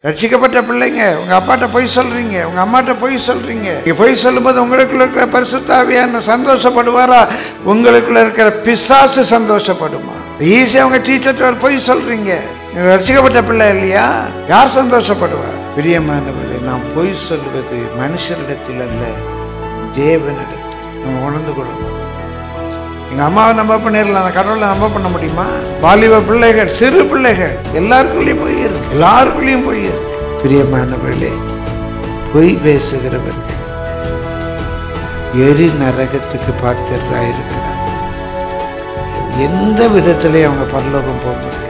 ரட்சிக்கப்பட்ட பிள்ளைங்க உங்க அப்பாட்ட பொய் சொல்றீங்க உங்க அம்மாட்ட பொய் சொல்றீங்க நீங்க பொய் சொல்லும்போது உங்களுக்குள்ள இருக்கிற பரிசுத்தாவியான சந்தோஷப்படுவாரா உங்களுக்குள்ள இருக்கிற பிசாசு சந்தோஷப்படுமா ஈஸியா உங்க டீச்சர்ட்ட பொய் சொல்றீங்க நீங்க ரட்சிக்கப்பட்ட பிள்ளை இல்லையா யார் சந்தோஷப்படுவா பிரியமானவர்களே நாம் பொய் சொல்வது மனுஷரிடத்தில் அல்ல தேவனிடத்தில் நம்ம உணர்ந்து கொள்ளணும் எங்க அம்மாவை நம்ப பண்ணிடலாம் அந்த கடவுளை நம்ப பண்ண முடியுமா வாலிப பிள்ளைகள் சிறு பிள்ளைகள் எல்லாருக்குள்ளேயும் பொய் இருக்கு எல்லாருக்குள்ளேயும் பொய் இருக்கு பிரியமானவர்களே பொய் பேசுகிறவர்கள் எரி நரகத்துக்கு பாத்திரராக இருக்கிறார் எந்த விதத்திலையும் அவங்க பரலோகம் போக முடியாது